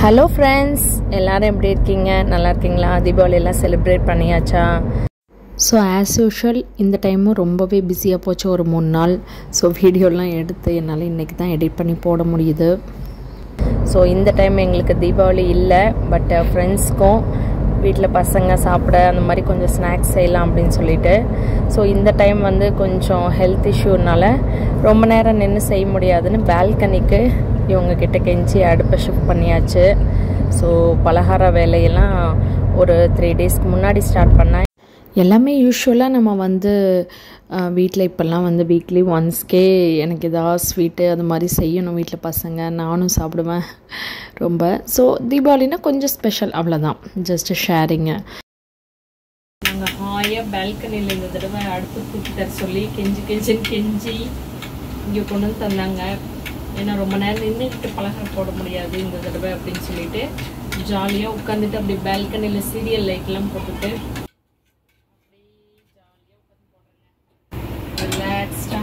Hello friends எல்லாரும் எப்படி இருக்கீங்க நல்லா இருக்கீங்களா தீபாவளி எல்லாம் செலிப்ரேட் பண்ணியாச்சா ஸோ ஆஸ் யூஷுவல் இந்த டைமும் ரொம்பவே பிஸியாக போச்சு ஒரு மூணு நாள் ஸோ வீடியோலாம் எடுத்து என்னால் இன்றைக்கி தான் எடிட் பண்ணி போட முடியுது ஸோ இந்த டைம் எங்களுக்கு தீபாவளி இல்லை பட் ஃப்ரெண்ட்ஸ்க்கும் வீட்டில் பசங்க சாப்பிட அந்த மாதிரி கொஞ்சம் ஸ்நாக்ஸ் செய்யலாம் அப்படின்னு சொல்லிட்டு ஸோ இந்த டைம் வந்து கொஞ்சம் ஹெல்த் இஷ்யூனால ரொம்ப நேரம் நின்று செய்ய முடியாதுன்னு பால்கனிக்கு இவங்க கிட்ட கெஞ்சி அடுப்பை ஷிஃப்ட் பண்ணியாச்சு ஸோ பலகார வேலையெல்லாம் ஒரு த்ரீ டேஸ்க்கு முன்னாடி ஸ்டார்ட் பண்ணேன் எல்லாமே யூஸ்வலாக நம்ம வந்து வீட்டில் இப்போல்லாம் வந்து வீக்லி ஒன்ஸ்க்கே எனக்கு ஏதாவது ஸ்வீட்டு அது மாதிரி செய்யணும் வீட்டில் பசங்க நானும் சாப்பிடுவேன் ரொம்ப ஸோ தீபாவளினா கொஞ்சம் ஸ்பெஷல் அவ்வளோதான் ஜஸ்ட்டு ஷேரிங்கு நாங்கள் ஹாயாக பால்கனியில் இந்த தடவை அடுப்பு தூக்கி தர சொல்லி கெஞ்சி கெஞ்சி கெஞ்சி இங்கே கொண்டு வந்து தந்தாங்க ஏன்னா ரொம்ப நேரம் நின்றுட்டு பலகாரம் போட முடியாது இந்த தடவை அப்படின்னு சொல்லிட்டு ஜாலியாக உட்காந்துட்டு அப்படி பால்கனியில் சீரியல் லைட்லாம் போட்டுட்டு ரிலாக்ஸ்டாக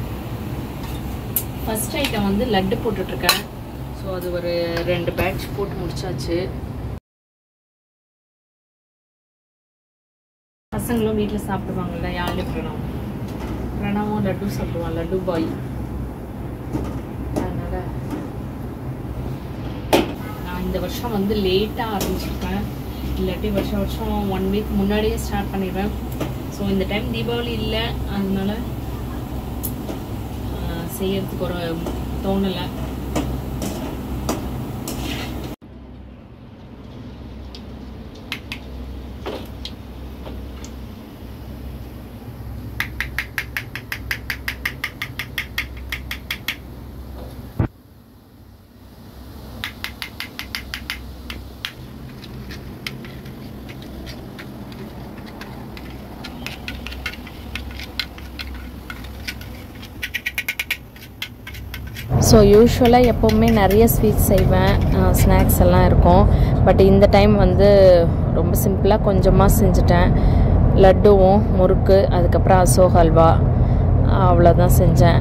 ஃபஸ்ட் ஐட்டம் வந்து லட்டு போட்டுட்ருக்கேன் ஸோ அது ஒரு ரெண்டு பேட்ச் போட்டு முடிச்சாச்சு பசங்களும் வீட்டில் சாப்பிடுவாங்கல்ல யாழ்லி பிரணவம் பிரணவும் லட்டு சாப்பிடுவான் லட்டு பாய் அதனால் நான் இந்த வருஷம் வந்து லேட்டாக ஆரம்பிச்சிருக்கேன் இல்லாட்டி வருஷம் வருஷம் ஒன் வீக் முன்னாடியே ஸ்டார்ட் பண்ணிடுவேன் ஸோ இந்த டைம் தீபாவளி இல்லை அதனால செய்யறதுக்கு ஒரு தோணலை ஸோ யூஸ்வலாக எப்போவுமே நிறைய ஸ்வீட்ஸ் செய்வேன் ஸ்நாக்ஸ் எல்லாம் இருக்கும் பட் இந்த டைம் வந்து ரொம்ப சிம்பிளாக கொஞ்சமாக செஞ்சுட்டேன் லட்டுவும் முறுக்கு அதுக்கப்புறம் அசோக் ஹல்வா அவ்வளோதான் செஞ்சேன்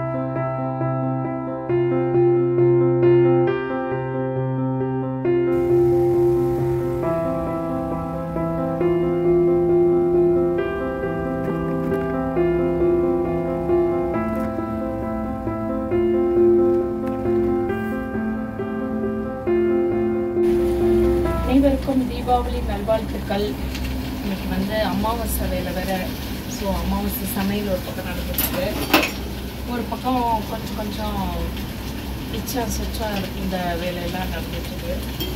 அனைவருக்கும் தீபாவளி நல்வாழ்த்துக்கள் இன்னைக்கு வந்து அமாவாசை வேலை வேற ஸோ அமாவாசை சமையல் ஒரு பக்கம் நடந்துருக்கு ஒரு பக்கம் கொஞ்சம் கொஞ்சம் இச்சா சுச்சா இந்த வேலையெல்லாம் நடந்துட்டுருக்கு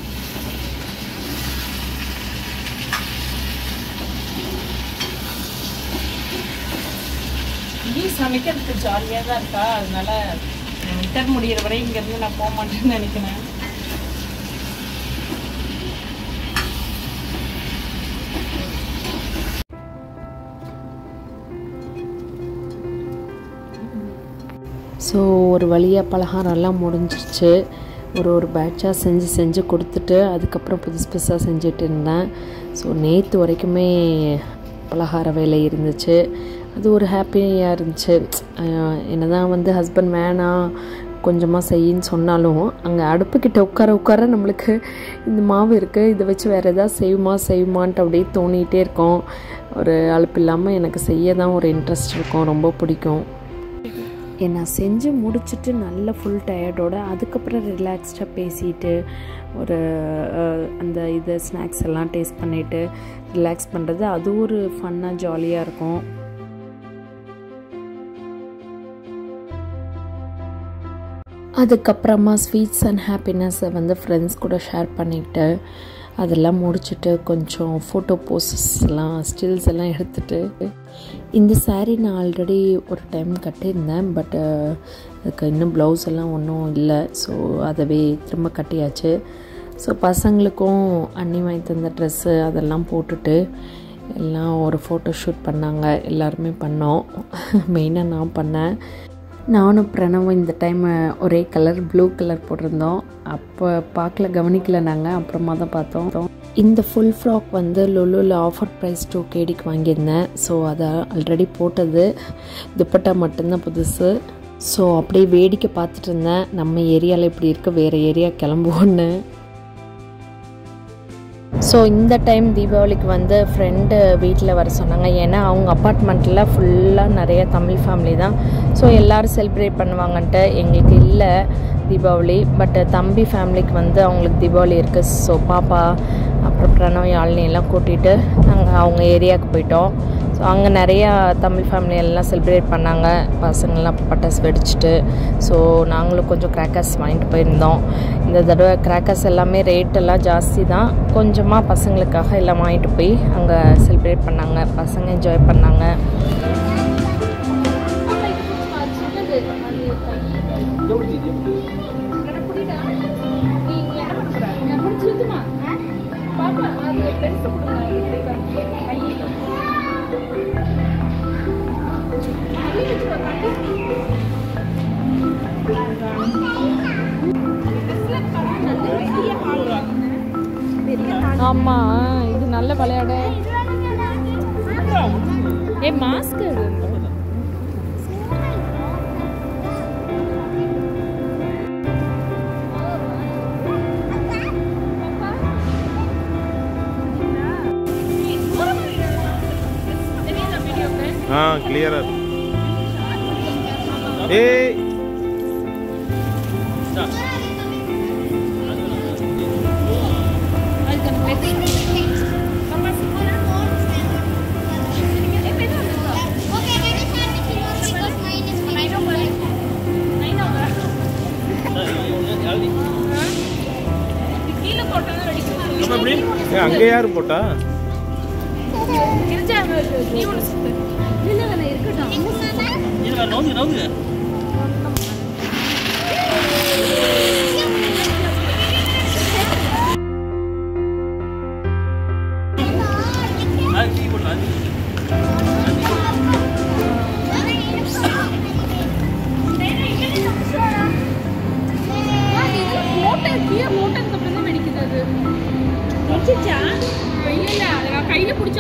இங்கேயும் சமைக்கிறதுக்கு ஜாலியாக தான் இருக்கா அதனால விட்டர் முடியிற வரை இங்கேருந்து நான் போக மாட்டேன்னு நினைக்கிறேன் ஸோ ஒரு வழியாக பலகாரம்லாம் முடிஞ்சிருச்சு ஒரு ஒரு பேட்சாக செஞ்சு செஞ்சு கொடுத்துட்டு அதுக்கப்புறம் புதுசு புதுசாக செஞ்சுட்டு இருந்தேன் ஸோ நேற்று வரைக்குமே பலகார வேலை இருந்துச்சு அது ஒரு ஹாப்பியாக இருந்துச்சு என்ன தான் வந்து ஹஸ்பண்ட் வேணாம் கொஞ்சமாக செய்யின்னு சொன்னாலும் அங்கே அடுப்புக்கிட்ட உட்கார உட்கார நம்மளுக்கு இந்த மாவு இருக்குது இதை வச்சு வேறு எதாவது செய்யுமா செய்யுமான்ட்டு அப்படியே தோணிகிட்டே இருக்கோம் ஒரு அழுப்பு இல்லாமல் எனக்கு செய்ய தான் ஒரு இன்ட்ரெஸ்ட் இருக்கும் ரொம்ப பிடிக்கும் நான் செஞ்சு முடிச்சுட்டு நல்ல ஃபுல் டயர்டோட அதுக்கப்புறம் ரிலாக்ஸ்டாக பேசிட்டு ஒரு அந்த இது ஸ்நாக்ஸ் எல்லாம் டேஸ்ட் பண்ணிவிட்டு ரிலாக்ஸ் பண்ணுறது அது ஒரு ஃபன்னாக ஜாலியாக இருக்கும் அதுக்கப்புறமா ஸ்வீட்ஸ் அண்ட் ஹாப்பினஸ்ஸை வந்து ஃப்ரெண்ட்ஸ் கூட ஷேர் பண்ணிக்கிட்டு அதெல்லாம் முடிச்சுட்டு கொஞ்சம் ஃபோட்டோ போஸஸ்லாம் ஸ்டில்ஸ் எல்லாம் எடுத்துகிட்டு இந்த சாரீ நான் ஆல்ரெடி ஒரு டைம் கட்டியிருந்தேன் பட் அதுக்கு இன்னும் ப்ளவுஸ் எல்லாம் ஒன்றும் இல்லை ஸோ அதவே திரும்ப கட்டியாச்சு ஸோ பசங்களுக்கும் அன்னி வாங்கி தந்த ட்ரெஸ்ஸு அதெல்லாம் போட்டுட்டு எல்லாம் ஒரு ஃபோட்டோ ஷூட் பண்ணாங்க எல்லாருமே பண்ணோம் மெயினாக நான் பண்ணேன் நானும் பிரணவும் இந்த டைம் ஒரே கலர் ப்ளூ கலர் போட்டிருந்தோம் அப்போ பார்க்கல கவனிக்கல நாங்கள் அப்புறமா தான் பார்த்தோம் இந்த ஃபுல் ஃப்ராக் வந்து லுலுவில் ஆஃபர் ப்ரைஸ் டூ கேடிக்கு வாங்கியிருந்தேன் ஸோ அதை ஆல்ரெடி போட்டது துப்பட்டா மட்டும்தான் புதுசு ஸோ அப்படியே வேடிக்கை பார்த்துட்டு இருந்தேன் நம்ம ஏரியாவில் இப்படி இருக்க வேறு ஏரியா கிளம்புவோன்னு ஸோ இந்த டைம் தீபாவளிக்கு வந்து ஃப்ரெண்டு வீட்டில் வர சொன்னாங்க ஏன்னா அவங்க அப்பார்ட்மெண்ட்டில் ஃபுல்லாக நிறைய தமிழ் ஃபேமிலி தான் ஸோ எல்லோரும் செலிப்ரேட் பண்ணுவாங்கன்ட்டு எங்களுக்கு இல்லை தீபாவளி பட் தம்பி ஃபேமிலிக்கு வந்து அவங்களுக்கு தீபாவளி இருக்குது ஸோ பாப்பா அப்புறம் பிரணவ் யாழினி எல்லாம் கூட்டிகிட்டு நாங்கள் அவங்க ஏரியாவுக்கு போயிட்டோம் ஸோ அங்கே நிறையா தமிழ் ஃபேமிலி எல்லாம் செலிப்ரேட் பண்ணாங்க பசங்கள்லாம் பட்டாசு வெடிச்சிட்டு ஸோ நாங்களும் கொஞ்சம் கிராக்கர்ஸ் வாங்கிட்டு போயிருந்தோம் இந்த தடவை கிராக்கர்ஸ் எல்லாமே ரேட் எல்லாம் ஜாஸ்தி தான் கொஞ்சமாக பசங்களுக்காக எல்லாம் வாங்கிட்டு போய் அங்கே செலிப்ரேட் பண்ணாங்க பசங்க என்ஜாய் பண்ணாங்க ஆமாம் இது நல்ல விளையாட ஏ மாஸ்க் ஆ கிளியரா ஏய் ஏய், அங்க யாரு போட்டா கையில பிடிச்ச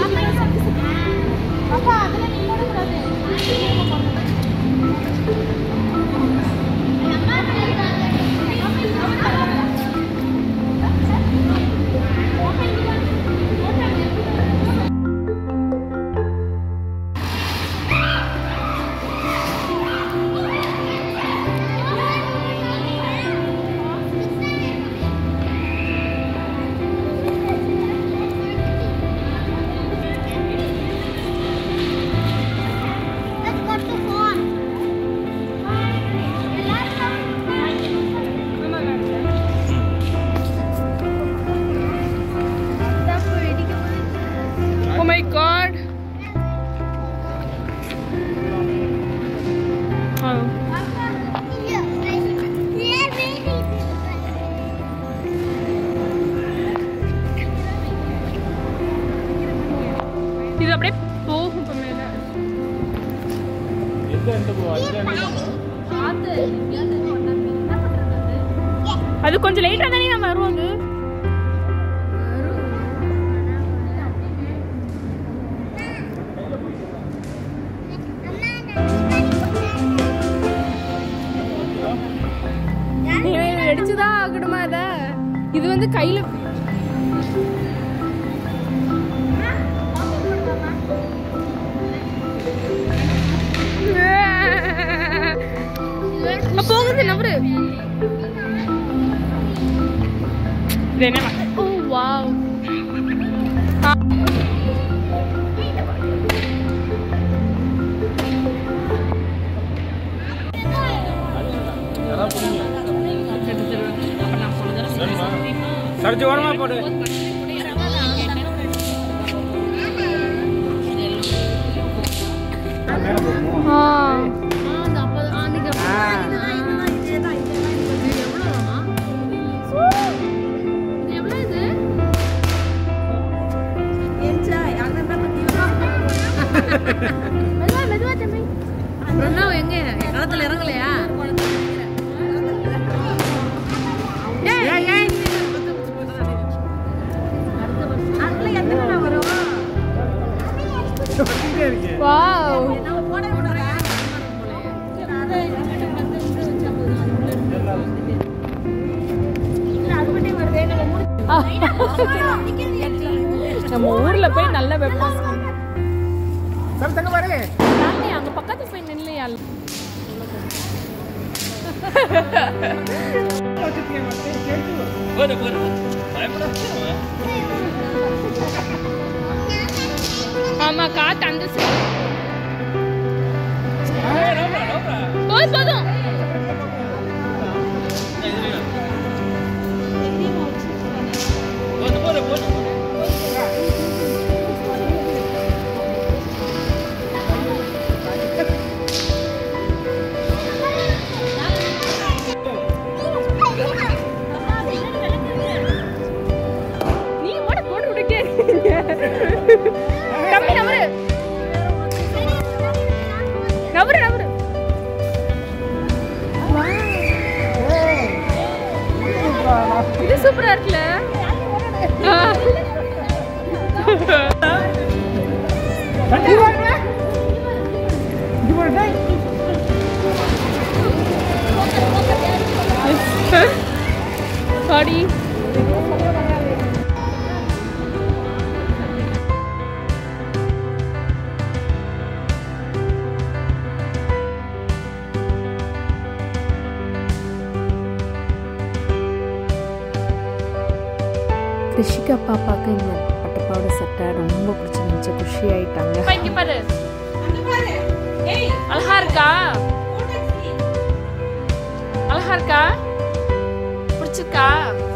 Oh my god. இது அப்படியே போகும் இப்ப மேல அது கொஞ்சம் லேட்டா தானே நம்ம வருவோம் அது அடிச்சுதான் ஆகணுமா அத இது வந்து கையில அ, போகுது நவரு இது என்ன ஓ வாவ் சரிச்சு ஓரமா போடு எங்க களத்துல இறங்கலையா வாவ் ஆ நம்ம ஊர்ல போய் நல்ல வெப்பம் सर तंग बारे நானே அங்க பக்கத்துல போய் நில்லையா ஆமா காத்து அந்த side. போதும் போதும் நீ ஓட போட்டு விட்டுட்டே இருக்கீங்க தம்பி நவரு நவரு நவரு இது சூப்பரா இருக்குல்ல ஆ. சாரி கிருஷிகா பாப்பாவுக்கு இந்த பட்டுப்பாவோட சட்டை ரொம்ப பிடிச்சிருந்துச்சு குஷி ஆயிட்டாங்க அப்பா, இங்க பாரு அழகா இருக்கா அழகா இருக்கா பிடிச்சிருக்கா